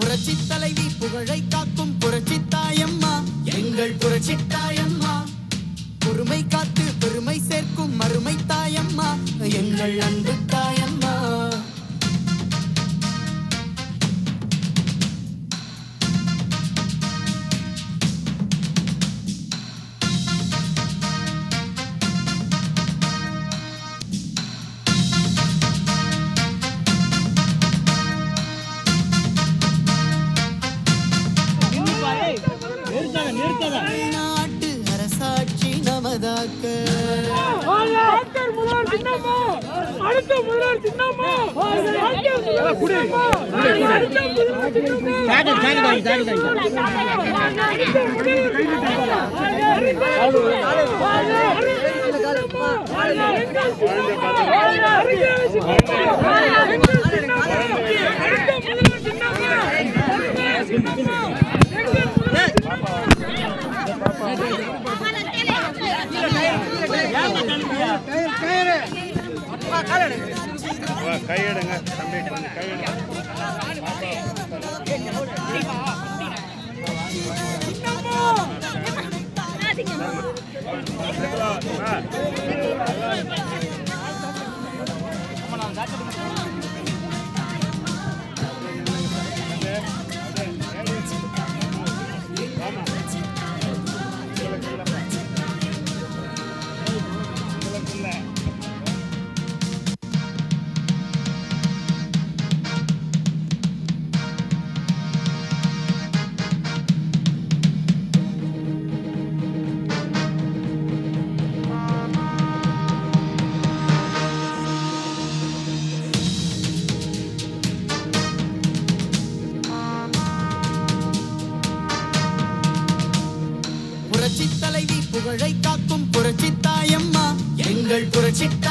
புரட்சி தலைவி புகழை காக்கும் புரட்சி தாயம்மா எங்கள் புரட்சி தாயம்மா பொறுமை காத்து பெருமை சேர்க்கும் மறுமை தாயம்மா எங்கள் அன்பு தாயம்மா நாட்டு அரசாட்சி நமதாக்க டாக்டர் முதல்வர் சின்னம்மா அடுத்த முதல்வர் சின்னம்மா டாக்டர் முதல்வர் சின்னம்மா அடுத்த முதல்வர் சின்னம்மா கையெடுங்க தம்பி கொஞ்சம் கையெடுங்க புரட்சி தலைவி புகழை காக்கும் புரட்சி தாயம்மா எங்கள் புரட்சி